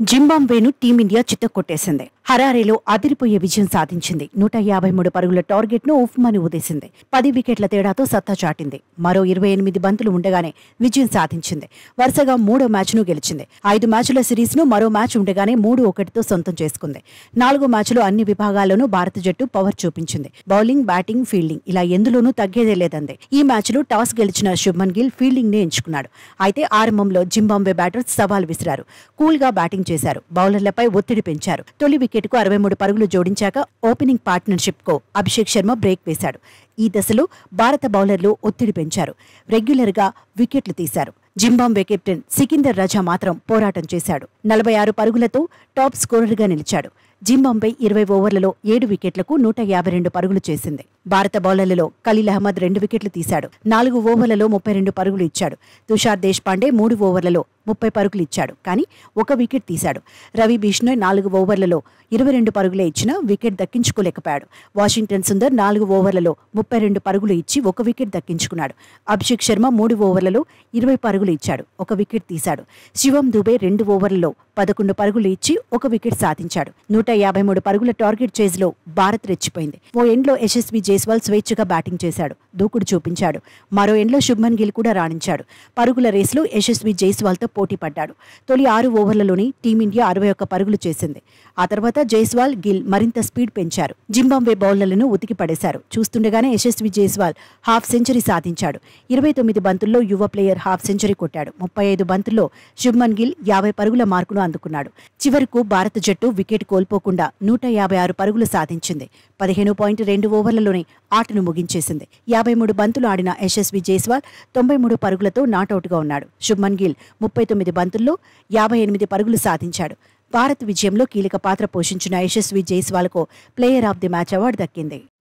జింబాబ్వేను team India చిత్తకొట్టేసింది హరారేలో అదిరిపోయే విజయం సాధించింది నూట యాభై మూడు పరుగుల టార్గెట్ ను ఉఫ్మని ఉదేసింది పది వికెట్ల తేడాతో సత్తా చాటింది మరో ఇరవై ఎనిమిది బంతులు ఉండగానే విజయం సాధించింది వరుసగా మూడో మ్యాచ్ను గెలిచింది ఐదు మ్యాచ్ల సిరీస్ ను మరో మ్యాచ్ ఉండగానే మూడు ఒకటితో సొంతం చేసుకుంది నాలుగో మ్యాచ్లో అన్ని విభాగాల్లోనూ భారత జట్టు పవర్ చూపించింది బౌలింగ్ బ్యాటింగ్ ఫీల్డింగ్ ఇలా ఎందులోనూ తగ్గేదే లేదంది ఈ మ్యాచ్లో టాస్ గెలిచిన శుభ్మన్ గిల్ ఫీల్డింగ్ నే ఎంచుకున్నాడు అయితే ఆరంభంలో జింబాబ్వే బ్యాటర్స్ సవాల్ విసిరారు కూల్ గా బ్యాటింగ్ చేశారు బౌలర్లపై ఒత్తిడి పెంచారు తొలి వికెట్ కు అరవై మూడు పరుగులు జోడించాక ఓపెనింగ్ పార్ట్నర్షిప్ కు అభిషేక్ శర్మ బ్రేక్ వేశాడు ఈ దశలో భారత బౌలర్లు ఒత్తిడి పెంచారు రెగ్యులర్ గా వికెట్లు తీశారు జింబాబ్వే కెప్టెన్ సికిందర్ రజా మాత్రం పోరాటం చేశాడు నలభై ఆరు పరుగులతో టాప్ స్కోరర్గా నిలిచాడు జింబాబ్వే ఇరవై ఓవర్లలో ఏడు వికెట్లకు నూట యాభై రెండు పరుగులు చేసింది భారత బౌలర్లలో ఖలీల్ అహ్మద్ రెండు వికెట్లు తీశాడు నాలుగు ఓవర్లలో ముప్పై రెండు పరుగులు ఇచ్చాడు తుషార్ దేశ్పాండే మూడు ఓవర్లలో ముప్పై పరుగులు ఇచ్చాడు కానీ ఒక వికెట్ తీశాడు రవి బిష్ణోయ్ నాలుగు ఓవర్లలో ఇరవై రెండు పరుగులే ఇచ్చినా వికెట్ దక్కించుకోలేకపోయాడు వాషింగ్టన్ సుందర్ నాలుగు ఓవర్లలో ముప్పై రెండు పరుగులు ఇచ్చి ఒక వికెట్ దక్కించుకున్నాడు అభిషేక్ శర్మ మూడు ఓవర్లలో ఇరవై పరుగులు ఇచ్చాడు ఒక వికెట్ తీశాడు శివం దుబే రెండు ఓవర్లలో పదకొండు పరుగులు ఇచ్చి ఒక వికెట్ సాధించాడు నూట యాభై మూడు పరుగుల టార్గెట్ చేజ్లో భారత్ రెచ్చిపోయింది ఓ ఎండ్లో యశస్వి జైస్వాల్ స్వేచ్ఛగా బ్యాటింగ్ చేశాడు దూకుడు చూపించాడు మరో ఎండ్లో శుభ్మన్ గిల్ కూడా రాణించాడు పరుగుల రేసులో యశస్వి జైస్వాల్తో పోటీ పడ్డాడు తొలి ఆరు ఓవర్లలోని టీమిండియా అరవై ఒక్క పరుగులు చేసింది ఆ తర్వాత జైస్వాల్ గిల్ మరింత స్పీడ్ పెంచారు జింబాబ్వే బౌలర్లను ఉతికి పడేశారు చూస్తుండగానే యశస్వి జైస్వాల్ హాఫ్ సెంచరీ సాధించాడు ఇరవై తొమ్మిది బంతుల్లో యువ ప్లేయర్ హాఫ్ సెంచరీ కొట్టాడు ముప్పై ఐదు బంతుల్లో శుభ్మన్ గిల్ యాభై పరుగుల మార్కును అందుకున్నాడు చివరకు భారత జట్టు వికెట్ కోల్పోకుండా నూట యాభై ఆరు పరుగులు సాధించింది పదిహేను పాయింట్ రెండు ఓవర్లలోనే ఆటను ముగించేసింది యాభై మూడు బంతులు ఆడిన యశస్వి జైస్వాల్ తొంభై మూడు పరుగులతో నాటౌట్గా ఉన్నాడు శుభ్మన్ గిల్ ముప్పై తొమ్మిది బంతుల్లో యాభై ఎనిమిది పరుగులు సాధించాడు భారత్ విజయంలో కీలక పాత్ర పోషించిన యశస్వి జైస్వాల్కు player of the match award దక్కింది